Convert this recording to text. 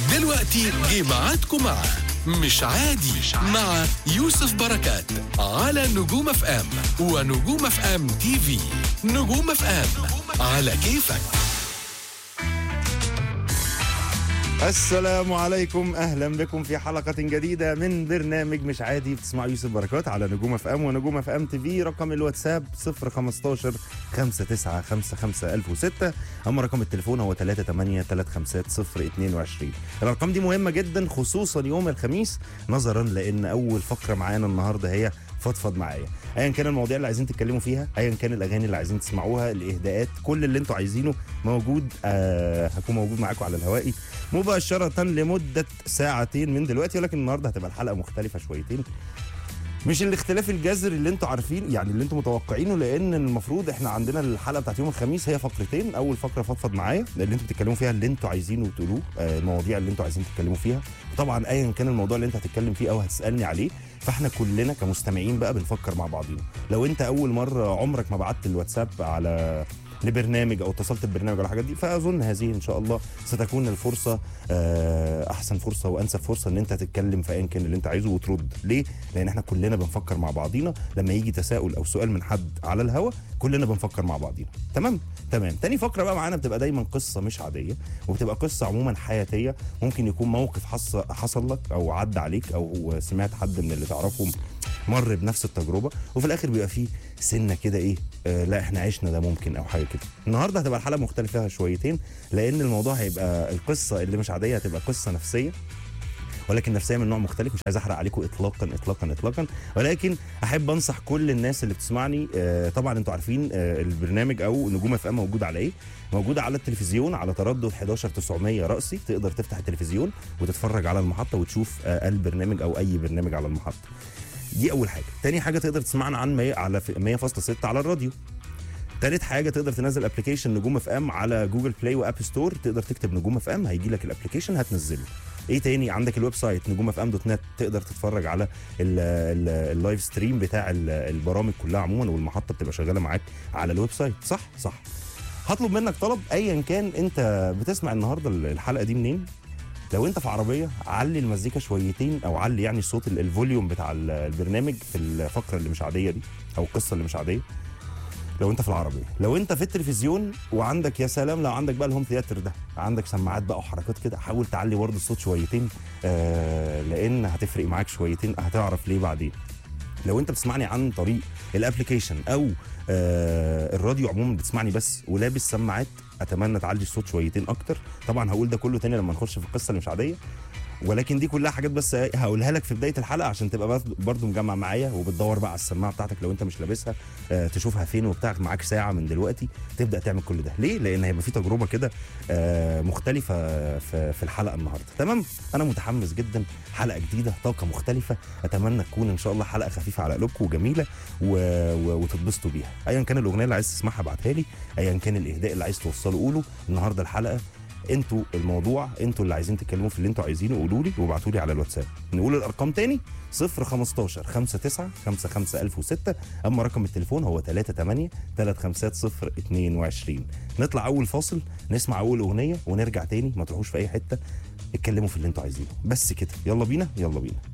دلوقتي جه ميعادكم مع مش عادي مع يوسف بركات على نجوم اف ام ونجوم اف ام تي في نجوم اف ام على كيفك السلام عليكم اهلا بكم في حلقه جديده من برنامج مش عادي بتسمع يوسف بركات على نجوم اف ام ونجوم اف ام تي في رقم الواتساب 015 5955 1006 اما رقم التليفون هو 38 350 الارقام دي مهمه جدا خصوصا يوم الخميس نظرا لان اول فقره معانا النهارده هي فضفض معايا ايا كان المواضيع اللي عايزين تتكلموا فيها ايا كان الاغاني اللي عايزين تسمعوها الاهداءات كل اللي انتوا عايزينه موجود آه هكون موجود معاكم على الهوائي مباشره لمده ساعتين من دلوقتي ولكن النهارده هتبقى الحلقه مختلفه شويتين مش الاختلاف الجذري اللي انتوا عارفين يعني اللي انتوا متوقعينه لان المفروض احنا عندنا الحلقه بتاعت يوم الخميس هي فقرتين اول فقره فضفض معايا اللي انتوا بتتكلموا فيها اللي انتوا عايزينه وتقولوه آه، المواضيع اللي انتوا عايزين تتكلموا فيها طبعا ايا كان الموضوع اللي انت هتتكلم فيه او هتسالني عليه فاحنا كلنا كمستمعين بقى بنفكر مع بعضينا لو انت اول مره عمرك ما بعت الواتساب على لبرنامج او اتصلت ببرنامج ولا الحاجات دي فاظن هذه ان شاء الله ستكون الفرصه آه، احسن فرصه وانسب فرصه ان انت تتكلم في ايا كان اللي انت عايزه وترد ليه لان احنا كلنا بنفكر مع بعضينا لما يجي تساؤل او سؤال من حد على الهوا كلنا بنفكر مع بعضينا تمام تمام تاني فقره بقى معانا بتبقى دايما قصه مش عاديه وبتبقى قصه عموما حياتيه ممكن يكون موقف حص حصل لك او عدى عليك او سمعت حد من اللي تعرفهم مر بنفس التجربه وفي الاخر بيبقى فيه سنه كده ايه آه لا احنا عشنا ده ممكن او حاجه كده النهارده هتبقى الحلقه مختلفه فيها شويتين لان الموضوع هيبقى القصه اللي مش عاديه هتبقى قصه نفسيه ولكن نفسيه من نوع مختلف مش عايز احرق عليكم اطلاقا اطلاقا اطلاقا ولكن احب انصح كل الناس اللي بتسمعني آه، طبعا انتوا عارفين آه، البرنامج او نجوم اف ام موجود على ايه موجود على التلفزيون على تردد 11900 رأسي تقدر تفتح التلفزيون وتتفرج على المحطه وتشوف آه، البرنامج او اي برنامج على المحطه دي اول حاجه تاني حاجه تقدر تسمعنا عن 100 على في- 100.6 على الراديو تالت حاجه تقدر تنزل ابلكيشن نجوم اف ام على جوجل بلاي واب ستور تقدر تكتب نجوم اف ام هيجي لك الابلكيشن هتنزله ايه تاني عندك الويب سايت نجوم اف ام دوت نت تقدر تتفرج على ال- ال- اللايف ستريم بتاع ال- البرامج كلها عموما والمحطه بتبقى شغاله معاك على الويب سايت صح صح هطلب منك طلب ايا كان انت بتسمع النهارده الحلقه دي منين لو انت في عربيه علي المزيكا شويتين او علي يعني صوت ال- الفوليوم بتاع ال- البرنامج في الفقره اللي مش عاديه دي او القصه اللي مش عاديه لو انت في العربيه لو انت في التلفزيون وعندك يا سلام لو عندك بقى الهوم ثياتر ده عندك سماعات بقى وحركات كده حاول تعلي برضه الصوت شويتين آه لان هتفرق معاك شويتين هتعرف ليه بعدين لو انت بتسمعني عن طريق الابلكيشن او آه الراديو عموما بتسمعني بس ولابس سماعات اتمنى تعلي الصوت شويتين اكتر طبعا هقول ده كله تاني لما نخش في القصه اللي مش عاديه ولكن دي كلها حاجات بس هقولها لك في بدايه الحلقه عشان تبقى برضه- برضه مجمع معايا وبتدور بقى على السماعه بتاعتك لو انت مش لابسها آه، تشوفها فين وبتاع معاك ساعه من دلوقتي تبدا تعمل كل ده ليه لان هيبقى في تجربه كده آه، مختلفه في في الحلقه النهارده تمام انا متحمس جدا حلقه جديده طاقه مختلفه اتمنى تكون ان شاء الله حلقه خفيفه على قلوبكم وجميله و... و... وتتبسطوا بيها ايا كان الاغنيه اللي عايز تسمعها ابعتها لي ايا كان الاهداء اللي عايز توصله قوله النهارده الحلقه انتوا الموضوع انتوا اللي عايزين تتكلموا في اللي انتوا عايزينه قولوا لي وابعتوا لي على الواتساب نقول الارقام تاني 015 59 55 1006 اما رقم التليفون هو 38 350 22 نطلع اول فاصل نسمع اول اغنيه ونرجع تاني ما تروحوش في اي حته اتكلموا في اللي انتوا عايزينه بس كده يلا بينا يلا بينا